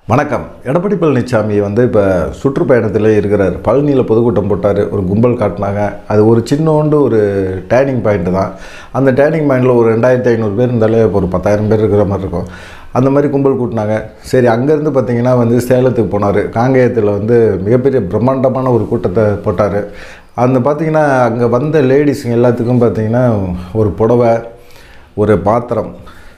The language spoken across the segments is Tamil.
வணக்கம் எடப்பாடி பழனிசாமி வந்து இப்போ சுற்றுப்பயணத்தில் இருக்கிறார் பழனியில் பொதுக்கூட்டம் போட்டார் ஒரு கும்பல் காட்டினாங்க அது ஒரு சின்னோண்டு ஒரு டேர்னிங் பாயிண்ட் தான் அந்த டேர்னிங் பாயிண்டில் ஒரு ரெண்டாயிரத்தி ஐநூறு பேர் இருந்தாலே இப்போ ஒரு பத்தாயிரம் பேர் இருக்கிற மாதிரி இருக்கும் அந்த மாதிரி கும்பல் கூட்டினாங்க சரி அங்கேருந்து பார்த்தீங்கன்னா வந்து சேலத்துக்கு போனார் காங்கேயத்தில் வந்து மிகப்பெரிய பிரம்மாண்டமான ஒரு கூட்டத்தை போட்டார் அந்த பார்த்தீங்கன்னா அங்கே வந்த லேடிஸுங்க எல்லாத்துக்கும் பார்த்தீங்கன்னா ஒரு புடவை ஒரு பாத்திரம்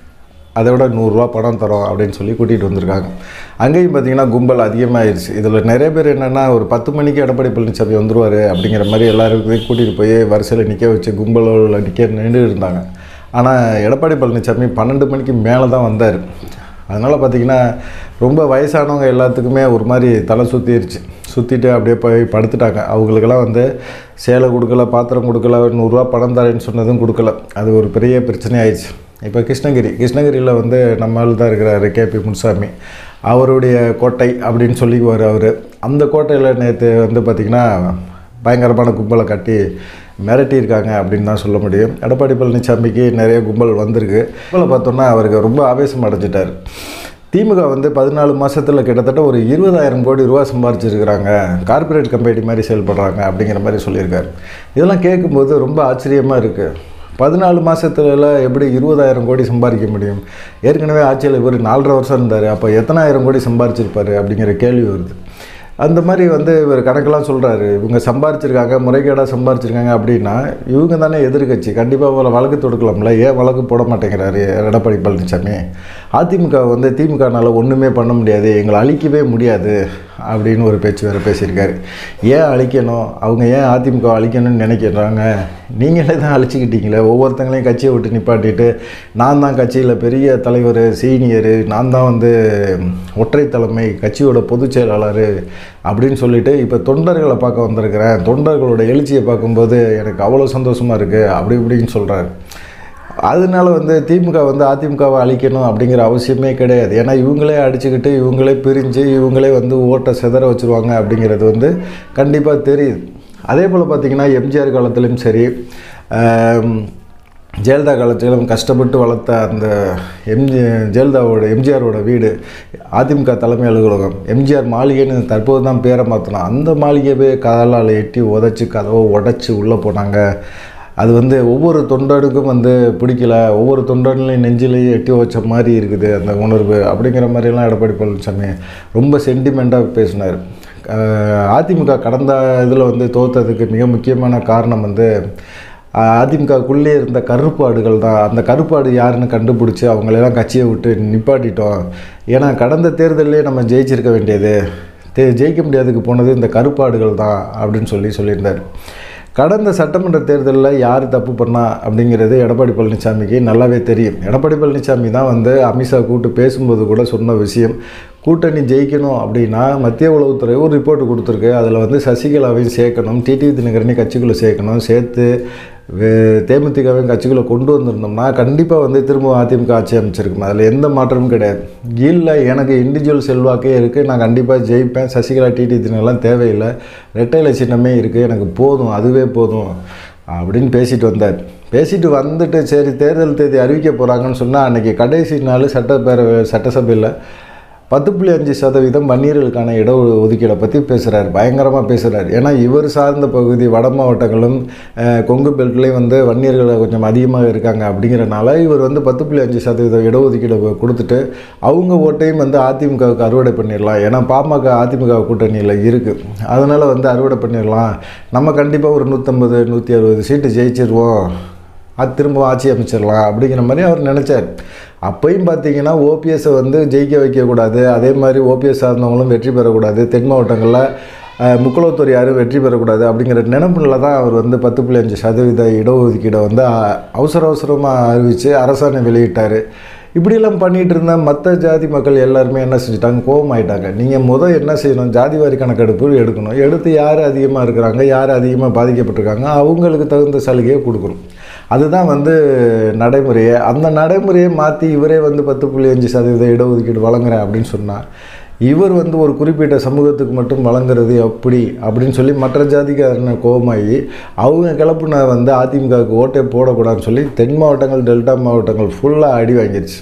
அதை விட நூறுரூவா பணம் தரோம் அப்படின்னு சொல்லி கூட்டிகிட்டு வந்திருக்காங்க அங்கேயும் பார்த்தீங்கன்னா கும்பல் அதிகமாகிடுச்சு இதில் நிறைய பேர் என்னென்னா ஒரு பத்து மணிக்கு எடப்பாடி பழனிசாமி வந்துருவார் அப்படிங்கிற மாதிரி எல்லாருக்கும் கூட்டிகிட்டு போய் வரிசையில் நிற்க வச்சு கும்பலில் நிற்க நின்று இருந்தாங்க ஆனால் எடப்பாடி பழனிசாமி பன்னெண்டு மணிக்கு மேலே தான் வந்தார் அதனால் பார்த்திங்கன்னா ரொம்ப வயசானவங்க எல்லாத்துக்குமே ஒரு மாதிரி தலை சுற்றிருச்சு சுற்றிட்டு அப்படியே போய் படுத்துட்டாங்க அவங்களுக்கெல்லாம் வந்து சேலை கொடுக்கல பாத்திரம் கொடுக்கல நூறுரூவா பணம் தரேன்னு சொன்னதும் கொடுக்கல அது ஒரு பெரிய பிரச்சனை ஆயிடுச்சு இப்போ கிருஷ்ணகிரி கிருஷ்ணகிரியில் வந்து நம்மால் தான் இருக்கிறார் கேபி முனுசாமி அவருடைய கோட்டை அப்படின்னு சொல்லிக்குவார் அவர் அந்த கோட்டையில் நேற்று வந்து பார்த்திங்கன்னா பயங்கரமான கும்பலை கட்டி மிரட்டியிருக்காங்க அப்படின்னு தான் சொல்ல முடியும் எடப்பாடி பழனிசாமிக்கு நிறைய கும்பல் வந்திருக்கு கும்பலை பார்த்தோன்னா அவருக்கு ரொம்ப ஆவேசம் அடைஞ்சிட்டார் திமுக வந்து பதினாலு மாதத்தில் கிட்டத்தட்ட ஒரு இருபதாயிரம் கோடி ரூபா சம்பாரிச்சிருக்கிறாங்க கார்ப்பரேட் கம்பெனி மாதிரி செயல்படுறாங்க அப்படிங்கிற மாதிரி சொல்லியிருக்காரு இதெல்லாம் கேட்கும்போது ரொம்ப ஆச்சரியமாக இருக்குது பதினாலு மாதத்துல எப்படி இருபதாயிரம் கோடி சம்பாதிக்க முடியும் ஏற்கனவே ஆட்சியில் இவர் நாலரை வருஷம் இருந்தார் அப்போ எத்தனாயிரம் கோடி சம்பாரிச்சிருப்பார் அப்படிங்கிற கேள்வி வருது அந்த மாதிரி வந்து இவர் கணக்கெல்லாம் சொல்கிறாரு இவங்க சம்பாரிச்சிருக்காங்க முறைகேடாக சம்பாரிச்சிருக்காங்க அப்படின்னா இவங்க தானே எதிர்கட்சி கண்டிப்பாக ஒரு வழக்கு தொடுக்கலாம்ல ஏன் வழக்கு போட மாட்டேங்கிறாரு எடப்பாடி பழனிசாமி அதிமுக வந்து திமுகனால ஒன்றுமே பண்ண முடியாது எங்களை அழிக்கவே முடியாது அப்படின்னு ஒரு பேச்சு வேறு பேசியிருக்காரு ஏன் அழிக்கணும் அவங்க ஏன் அதிமுக அழிக்கணும்னு நினைக்கிறாங்க நீங்களே தான் அழிச்சிக்கிட்டீங்களே ஒவ்வொருத்தங்களையும் கட்சியை விட்டு நிப்பாட்டிட்டு நான் தான் கட்சியில் பெரிய தலைவர் சீனியரு நான் தான் வந்து ஒற்றை தலைமை கட்சியோட பொதுச் செயலாளர் அப்படின்னு சொல்லிட்டு இப்போ தொண்டர்களை பார்க்க வந்திருக்கிறேன் தொண்டர்களோட எழுச்சியை பார்க்கும்போது எனக்கு அவ்வளோ சந்தோஷமாக இருக்குது அப்படி இப்படின்னு சொல்கிறாரு அதனால வந்து திமுக வந்து அதிமுகவை அழிக்கணும் அப்படிங்கிற அவசியமே கிடையாது ஏன்னா இவங்களே அடிச்சுக்கிட்டு இவங்களே பிரிஞ்சு இவங்களே வந்து ஓட்டை செதற வச்சுருவாங்க அப்படிங்கிறது வந்து கண்டிப்பாக தெரியுது அதே போல் பார்த்திங்கன்னா எம்ஜிஆர் காலத்துலேயும் சரி ஜெயலலிதா காலத்திலும் கஷ்டப்பட்டு வளர்த்த அந்த எம்ஜி ஜெயலலிதாவோட எம்ஜிஆரோட வீடு அதிமுக தலைமை அலுவலகம் எம்ஜிஆர் மாளிகைன்னு தற்போது தான் பேரை மாற்றணும் அந்த மாளிகையவே கதலால் எட்டி உதச்சி கதவை உடச்சி உள்ளே போனாங்க அது வந்து ஒவ்வொரு தொண்டனுக்கும் வந்து பிடிக்கல ஒவ்வொரு தொண்டன்லையும் நெஞ்சிலையும் எட்டி வச்ச மாதிரி இருக்குது அந்த உணர்வு அப்படிங்கிற மாதிரிலாம் எடப்பாடி பழனிசாமி ரொம்ப சென்டிமெண்ட்டாக பேசினார் அதிமுக கடந்த இதில் வந்து தோற்றதுக்கு மிக முக்கியமான காரணம் வந்து அதிமுகக்குள்ளே இருந்த கருப்பாடுகள் தான் அந்த கருப்பாடு யாருன்னு கண்டுபிடிச்சி அவங்களெல்லாம் கட்சியை விட்டு நிப்பாட்டிட்டோம் ஏன்னா கடந்த தேர்தலே நம்ம ஜெயிச்சிருக்க வேண்டியது தே ஜெயிக்க முடியாதுக்கு போனது இந்த கருப்பாடுகள் தான் அப்படின்னு சொல்லி சொல்லியிருந்தார் கடந்த சட்டமன்ற தேர்தலில் யார் தப்பு பண்ணா அப்படிங்கிறது எடப்பாடி பழனிசாமிக்கு நல்லாவே தெரியும் எடப்பாடி பழனிசாமி தான் வந்து அமித்ஷா கூட்டு பேசும்போது கூட சொன்ன விஷயம் கூட்டணி ஜெயிக்கணும் அப்படின்னா மத்திய உளவுத்துறை ஒரு ரிப்போர்ட் கொடுத்துருக்கு அதில் வந்து சசிகலாவையும் சேர்க்கணும் டிடிவி தினகரனை கட்சிக்குள்ளே சேர்க்கணும் சேர்த்து தேமுதிகவையும் கட்சிக்குள்ளே கொண்டு வந்திருந்தோம்னா கண்டிப்பாக வந்து திரும்ப அதிமுக ஆட்சி அமைச்சிருக்கும் அதில் எந்த மாற்றமும் கிடையாது இல்லை எனக்கு இண்டிவிஜுவல் செல்வாக்கே இருக்குது நான் கண்டிப்பாக ஜெயிப்பேன் சசிகலா டிடி தினகரெலாம் தேவையில்லை ரெட்டையில சின்னமே இருக்குது எனக்கு போதும் அதுவே போதும் அப்படின்னு பேசிட்டு வந்தார் பேசிட்டு வந்துட்டு சரி தேர்தல் தேதி அறிவிக்க போகிறாங்கன்னு சொன்னால் அன்றைக்கி கடைசி நாள் சட்டப்பேரவை சட்டசபையில் பத்து புள்ளி அஞ்சு சதவீதம் மண்ணீர்களுக்கான இட ஒதுக்கீடை பற்றி பேசுகிறார் பயங்கரமாக பேசுகிறார் ஏன்னா இவர் சார்ந்த பகுதி வட மாவட்டங்களும் கொங்கு பெல்ட்லேயும் வந்து வன்னியர்கள் கொஞ்சம் அதிகமாக இருக்காங்க அப்படிங்கிறனால இவர் வந்து பத்து புள்ளி அஞ்சு சதவீதம் இடஒதுக்கீடை கொடுத்துட்டு அவங்க ஓட்டையும் வந்து அதிமுகவுக்கு அறுவடை பண்ணிடலாம் ஏன்னா பாமக அதிமுக கூட்டணியில் இருக்குது அதனால் வந்து அறுவடை பண்ணிடலாம் நம்ம கண்டிப்பாக ஒரு நூற்றம்பது நூற்றி அறுபது சீட்டு ஜெயிச்சிருவோம் அது திரும்ப ஆட்சி அமைச்சிடலாம் அப்படிங்கிற மாதிரி அவர் நினச்சார் அப்பையும் பார்த்தீங்கன்னா ஓபிஎஸ்ஸை வந்து ஜெயிக்க வைக்கக்கூடாது அதே மாதிரி ஓபிஎஸ் சார்ந்தவங்களும் வெற்றி பெறக்கூடாது தென் மாவட்டங்களில் முக்குளத்தூர் யாரும் வெற்றி பெறக்கூடாது அப்படிங்கிற நினைப்பில் தான் அவர் வந்து பத்து புள்ளி அஞ்சு சதவீத இடஒதுக்கீடை வந்து அவசர அவசரமாக அறிவித்து அரசாணை வெளியிட்டார் இப்படியெல்லாம் பண்ணிகிட்டு இருந்தால் மற்ற ஜாதி மக்கள் எல்லாருமே என்ன செஞ்சுட்டாங்க கோபம் ஆகிட்டாங்க நீங்கள் முதல் என்ன செய்யணும் ஜாதி வாரி கணக்கெடுப்பு எடுக்கணும் எடுத்து யார் அதிகமாக இருக்கிறாங்க யார் அதிகமாக பாதிக்கப்பட்டிருக்காங்க அவங்களுக்கு தகுந்த சலுகையை கொடுக்கணும் அதுதான் வந்து நடைமுறையை அந்த நடைமுறையை மாற்றி இவரே வந்து பத்து புள்ளி அஞ்சு சதவீத இடஒதுக்கீடு வழங்குறேன் அப்படின்னு சொன்னால் இவர் வந்து ஒரு குறிப்பிட்ட சமூகத்துக்கு மட்டும் வழங்குறது எப்படி அப்படின்னு சொல்லி மற்ற ஜாதிக்காரன கோபமாகி அவங்க கிளப்புன வந்து அதிமுகவுக்கு ஓட்டே போடக்கூடாதுன்னு சொல்லி தென் மாவட்டங்கள் டெல்டா மாவட்டங்கள் ஃபுல்லாக அடி வாங்கிருச்சு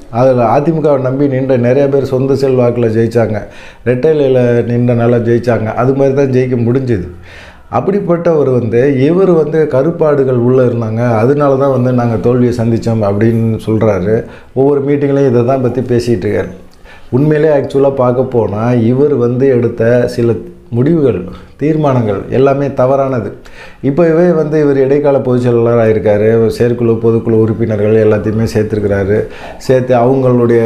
அதில் அதிமுகவை நம்பி நின்ற நிறைய பேர் சொந்த செல்வாக்கில் ஜெயித்தாங்க ரெட்டைலையில் நின்றனால ஜெயித்தாங்க அது மாதிரி தான் ஜெயிக்க முடிஞ்சுது அப்படிப்பட்டவர் வந்து இவர் வந்து கருப்பாடுகள் உள்ளே இருந்தாங்க அதனால தான் வந்து நாங்கள் தோல்வியை சந்தித்தோம் அப்படின்னு சொல்கிறாரு ஒவ்வொரு மீட்டிங்லையும் இதை தான் பற்றி பேசிகிட்டு இருக்காரு உண்மையிலே ஆக்சுவலாக பார்க்க போனால் இவர் வந்து எடுத்த சில முடிவுகள் தீர்மானங்கள் எல்லாமே தவறானது இப்போவே வந்து இவர் இடைக்கால பொதுச் செயலாளராக இருக்கார் செயற்குழு பொதுக்குழு உறுப்பினர்கள் எல்லாத்தையுமே சேர்த்துருக்கிறாரு சேர்த்து அவங்களுடைய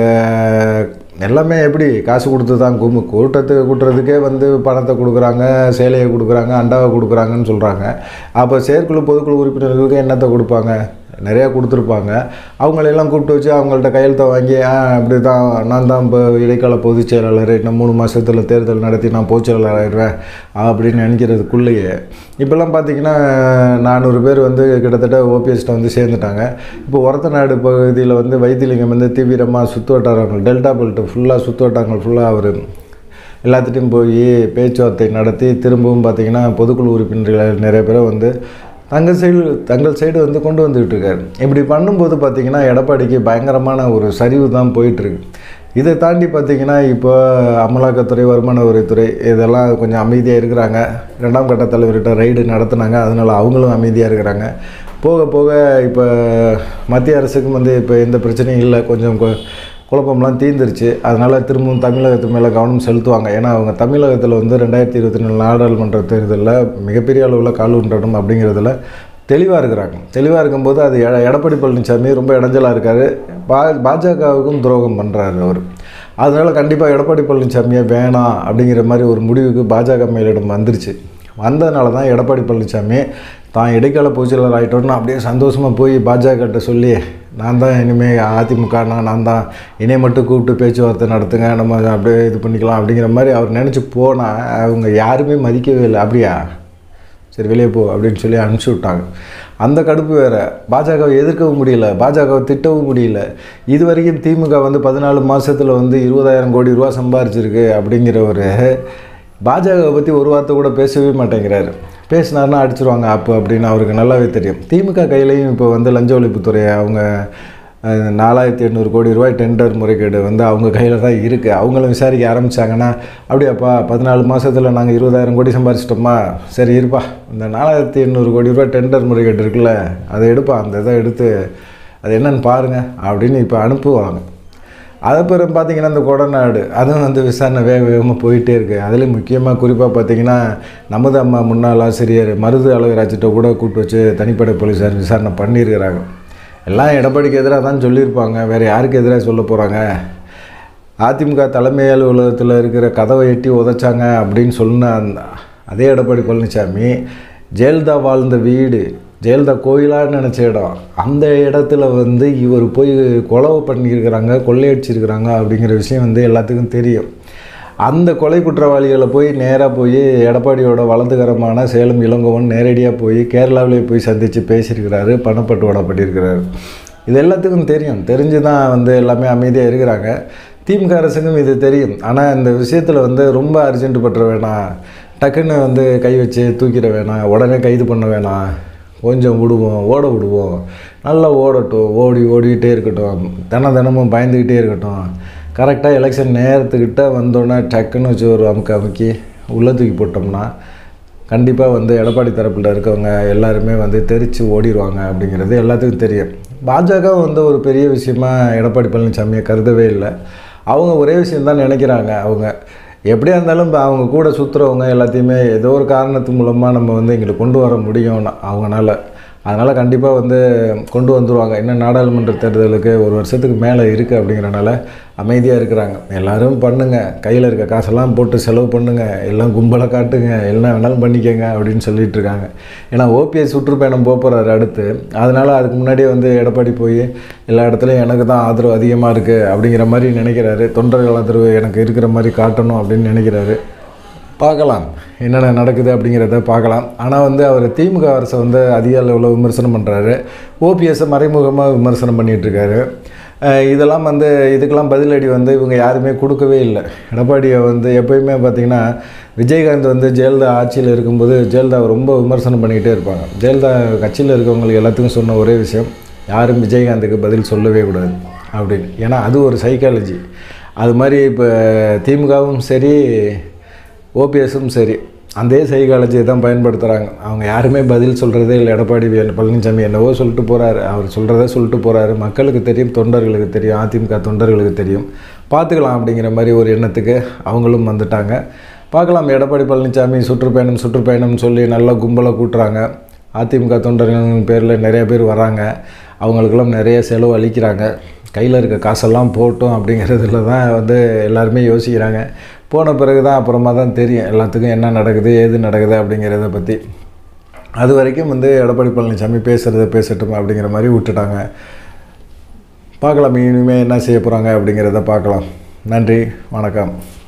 எல்லாமே எப்படி காசு கொடுத்து தான் கும்பு கூட்டத்துக்கு கூட்டுறதுக்கே வந்து பணத்தை கொடுக்குறாங்க சேலையை கொடுக்குறாங்க அண்டாவை கொடுக்குறாங்கன்னு சொல்கிறாங்க அப்போ செயற்குழு பொதுக்குழு உறுப்பினர்களுக்கு என்னத்தை கொடுப்பாங்க நிறையா கொடுத்துருப்பாங்க அவங்களெல்லாம் கூப்பிட்டு வச்சு அவங்கள்ட்ட கையெழுத்தை வாங்கி ஆ அப்படி தான் நான் தான் இப்போ இடைக்கால பொதுச் செயலாளர் இன்னும் மூணு மாதத்தில் தேர்தல் நடத்தி நான் பொதுச் செயலாளர் ஆயிடுவேன் அப்படின்னு நினைக்கிறதுக்குள்ளேயே இப்போல்லாம் பார்த்தீங்கன்னா நானூறு பேர் வந்து கிட்டத்தட்ட ஓபிஎஸ்ட்டை வந்து சேர்ந்துட்டாங்க இப்போ ஒரத்த நாடு பகுதியில் வந்து வைத்தியலிங்கம் வந்து தீவிரமாக சுற்று வட்டாரங்கள் டெல்டா பெல்ட் ஃபுல்லாக சுற்று வட்டாரங்கள் ஃபுல்லாக அவர் எல்லாத்துட்டையும் போய் பேச்சுவார்த்தை நடத்தி திரும்பவும் பார்த்திங்கன்னா பொதுக்குழு உறுப்பினர்கள் நிறைய பேரை வந்து தங்கள் சைடு தங்கள் சைடு வந்து கொண்டு வந்துக்கிட்டு இருக்காரு இப்படி பண்ணும்போது பார்த்திங்கன்னா எடப்பாடிக்கு பயங்கரமான ஒரு சரிவு தான் போயிட்டுருக்கு இதை தாண்டி பார்த்திங்கன்னா இப்போ அமலாக்கத்துறை வருமான வரித்துறை இதெல்லாம் கொஞ்சம் அமைதியாக இருக்கிறாங்க ரெண்டாம் கட்ட தலைவர்கிட்ட ரைடு நடத்துனாங்க அதனால் அவங்களும் அமைதியாக இருக்கிறாங்க போக போக இப்போ மத்திய அரசுக்கும் வந்து இப்போ எந்த பிரச்சனையும் இல்லை கொஞ்சம் கொ- குழப்பம்லாம் தீர்ந்துருச்சு அதனால் திரும்பவும் தமிழகத்து மேலே கவனம் செலுத்துவாங்க ஏன்னா அவங்க தமிழகத்தில் வந்து ரெண்டாயிரத்தி இருபத்தி நாலு நாடாளுமன்ற தேர்தலில் மிகப்பெரிய அளவில் கால் ஊன்றணும் அப்படிங்கிறதுல தெளிவாக இருக்கிறாங்க தெளிவாக இருக்கும்போது அது எட- எடப்பாடி பழனிசாமி ரொம்ப இடைஞ்சலாக இருக்கார் பா பாஜகவுக்கும் துரோகம் பண்ணுறாரு அவர் அதனால் கண்டிப்பாக எடப்பாடி பழனிசாமியை வேணாம் அப்படிங்கிற மாதிரி ஒரு முடிவுக்கு பாஜக மேலிடம் வந்துருச்சு வந்ததுனால தான் எடப்பாடி பழனிசாமி தான் இடைக்கால பொதுச்செயலாளர் ஆகிட்டோன்னு அப்படியே சந்தோஷமாக போய் பாஜகட்ட சொல்லி நான் தான் இனிமேல் அதிமுகனா நான் தான் என்னை மட்டும் கூப்பிட்டு பேச்சுவார்த்தை நடத்துங்க நம்ம அப்படியே இது பண்ணிக்கலாம் அப்படிங்கிற மாதிரி அவர் நினச்சி போனால் அவங்க யாருமே மதிக்கவே இல்லை அப்படியா சரி வெளியே போ அப்படின்னு சொல்லி அனுப்பிச்சி விட்டாங்க அந்த கடுப்பு வேறு பாஜகவை எதிர்க்கவும் முடியல பாஜகவை திட்டவும் முடியல இது வரைக்கும் திமுக வந்து பதினாலு மாதத்தில் வந்து இருபதாயிரம் கோடி ரூபா சம்பாரிச்சிருக்கு அப்படிங்கிற ஒரு பாஜகவை பற்றி ஒரு வார்த்தை கூட பேசவே மாட்டேங்கிறாரு பேசினாருன்னா அடிச்சிருவாங்க அப்போ அப்படின்னு அவருக்கு நல்லாவே தெரியும் திமுக கையிலையும் இப்போ வந்து லஞ்ச ஒழிப்புத்துறை அவங்க அஹ், நாலாயிரத்தி எண்ணூறு கோடி ரூபாய் டெண்டர் முறைகேடு வந்து அவங்க கையில் தான் இருக்குது அவங்களும் விசாரிக்க ஆரம்பித்தாங்கன்னா அப்படியாப்பா பதினாலு மாதத்தில் நாங்கள் இருபதாயிரம் கோடி சம்பாரிச்சிட்டோமா சரி இருப்பா இந்த நாலாயிரத்தி எண்ணூறு கோடி ரூபாய் டெண்டர் முறைகேடு இருக்குல்ல அதை எடுப்பா அந்த இதை எடுத்து அது என்னன்னு பாருங்கள் அப்படின்னு இப்போ அனுப்புவாங்க அதுக்கப்புறம் பார்த்தீங்கன்னா இந்த கொடநாடு அதுவும் வந்து விசாரணை வேக வேகமாக போயிட்டே இருக்குது அதுலேயும் முக்கியமாக குறிப்பாக பார்த்தீங்கன்னா நமது அம்மா முன்னாள் ஆசிரியர் மருது அழகராஜிட்ட கூட கூப்பிட்டு வச்சு தனிப்படை போலீஸார் விசாரணை பண்ணியிருக்கிறாங்க எல்லாம் எடப்பாடிக்கு எதிராக தான் சொல்லியிருப்பாங்க வேறு யாருக்கு எதிராக சொல்ல போகிறாங்க அதிமுக தலைமை அலுவலகத்தில் இருக்கிற கதவை எட்டி உதைச்சாங்க அப்படின்னு சொன்ன அந்த அதே எடப்பாடி பழனிசாமி ஜெயலலிதா வாழ்ந்த வீடு ஜெயலலிதா கோயிலான்னு நினச்ச இடம் அந்த இடத்துல வந்து இவர் போய் கொலை பண்ணியிருக்கிறாங்க கொள்ளையடிச்சிருக்கிறாங்க அப்படிங்கிற விஷயம் வந்து எல்லாத்துக்கும் தெரியும் அந்த கொலை குற்றவாளிகளை போய் நேராக போய் எடப்பாடியோட வலதுகரமான சேலம் இளங்கோவன் நேரடியாக போய் கேரளாவிலே போய் சந்தித்து பேசியிருக்கிறாரு பணப்பட்டுவாடா பண்ணியிருக்கிறாரு இது எல்லாத்துக்கும் தெரியும் தெரிஞ்சு தான் வந்து எல்லாமே அமைதியாக இருக்கிறாங்க திமுக அரசுக்கும் இது தெரியும் ஆனால் இந்த விஷயத்தில் வந்து ரொம்ப அர்ஜென்ட் பற்ற வேணாம் டக்குன்னு வந்து கை வச்சு தூக்கிட வேணாம் உடனே கைது பண்ண வேணாம் கொஞ்சம் விடுவோம் ஓட விடுவோம் நல்லா ஓடட்டும் ஓடி ஓடிக்கிட்டே இருக்கட்டும் தினம் தினமும் பயந்துக்கிட்டே இருக்கட்டும் கரெக்டாக எலெக்ஷன் நேரத்துக்கிட்ட வந்தோன்னே டக்குன்னு வச்சு ஒரு அமுக்க அமுக்கி உள்ளே தூக்கி போட்டோம்னா கண்டிப்பாக வந்து எடப்பாடி தரப்பில் இருக்கவங்க எல்லாருமே வந்து தெரித்து ஓடிடுவாங்க அப்படிங்கிறது எல்லாத்துக்கும் தெரியும் பாஜக வந்து ஒரு பெரிய விஷயமா எடப்பாடி பழனிசாமியை கருதவே இல்லை அவங்க ஒரே விஷயம்தான் நினைக்கிறாங்க அவங்க எப்படியா இருந்தாலும் இப்போ அவங்க கூட சுற்றுறவங்க எல்லாத்தையுமே ஏதோ ஒரு காரணத்து மூலமாக நம்ம வந்து எங்களுக்கு கொண்டு வர முடியும் அவங்களால அதனால் கண்டிப்பாக வந்து கொண்டு வந்துருவாங்க இன்னும் நாடாளுமன்ற தேர்தலுக்கு ஒரு வருஷத்துக்கு மேலே இருக்குது அப்படிங்கிறனால அமைதியாக இருக்கிறாங்க எல்லாரும் பண்ணுங்கள் கையில் இருக்க காசெல்லாம் போட்டு செலவு பண்ணுங்கள் எல்லாம் கும்பலை காட்டுங்க என்ன வேணாலும் பண்ணிக்கங்க அப்படின்னு சொல்லிட்டு இருக்காங்க ஏன்னா ஓபிஎஸ் சுற்றுப்பயணம் போக போகிறாரு அடுத்து அதனால் அதுக்கு முன்னாடியே வந்து எடப்பாடி போய் எல்லா இடத்துலையும் எனக்கு தான் ஆதரவு அதிகமாக இருக்குது அப்படிங்கிற மாதிரி நினைக்கிறாரு தொண்டர்கள் ஆதரவு எனக்கு இருக்கிற மாதிரி காட்டணும் அப்படின்னு நினைக்கிறாரு பார்க்கலாம் என்னென்ன நடக்குது அப்படிங்கிறத பார்க்கலாம் ஆனால் வந்து அவர் திமுக அரசை வந்து அதிக அளவில் விமர்சனம் பண்ணுறாரு ஓபிஎஸ்ஸை மறைமுகமாக விமர்சனம் பண்ணிட்டு இருக்காரு அஹ் இதெல்லாம் வந்து இதுக்கெல்லாம் பதிலடி வந்து இவங்க யாருமே கொடுக்கவே இல்லை எடப்பாடியை வந்து எப்பயுமே பார்த்திங்கன்னா விஜயகாந்த் வந்து ஜெயலலிதா ஆட்சியில் இருக்கும்போது ஜெயலலிதாவை ரொம்ப விமர்சனம் பண்ணிக்கிட்டே இருப்பாங்க ஜெயலலிதா கட்சியில் இருக்கவங்களுக்கு எல்லாத்துக்கும் சொன்ன ஒரே விஷயம் யாரும் விஜயகாந்துக்கு பதில் சொல்லவே கூடாது அப்படின்னு ஏன்னா அது ஒரு சைக்காலஜி அது மாதிரி இப்போ திமுகவும் சரி ஓபிஎஸும் சரி அதே சைக்காலஜியை தான் பயன்படுத்துகிறாங்க அவங்க யாருமே பதில் சொல்கிறதே இல்லை எடப்பாடி வே- பழனிசாமி என்னவோ சொல்லிட்டு போகிறாரு அவர் சொல்கிறத சொல்லிட்டு போகிறாரு மக்களுக்கு தெரியும் தொண்டர்களுக்கு தெரியும் அதிமுக தொண்டர்களுக்கு தெரியும் பார்த்துக்கலாம் அப்படிங்கிற மாதிரி ஒரு எண்ணத்துக்கு அவங்களும் வந்துட்டாங்க பார்க்கலாம் எடப்பாடி பழனிசாமி சுற்றுப்பயணம் சுற்றுப்பயணம்னு சொல்லி நல்லா கும்பலை கூட்டுறாங்க அதிமுக தொண்டர்கள் பேரில் நிறைய பேர் வராங்க அவங்களுக்கெல்லாம் நிறைய செலவு அளிக்கிறாங்க கையில் இருக்க காசெல்லாம் போட்டோம் அப்படிங்கிறதுல தான் வந்து எல்லாருமே யோசிக்கிறாங்க போன பிறகு தான் அப்புறமா தான் தெரியும் எல்லாத்துக்கும் என்ன நடக்குது ஏது நடக்குது அப்படிங்கிறத பற்றி அது வரைக்கும் வந்து எடப்பாடி பழனிசாமி பேசுகிறத பேசட்டும் அப்படிங்கிற மாதிரி விட்டுட்டாங்க பார்க்கலாம் இனிமேல் என்ன செய்ய போகிறாங்க அப்படிங்கிறத பார்க்கலாம் நன்றி வணக்கம்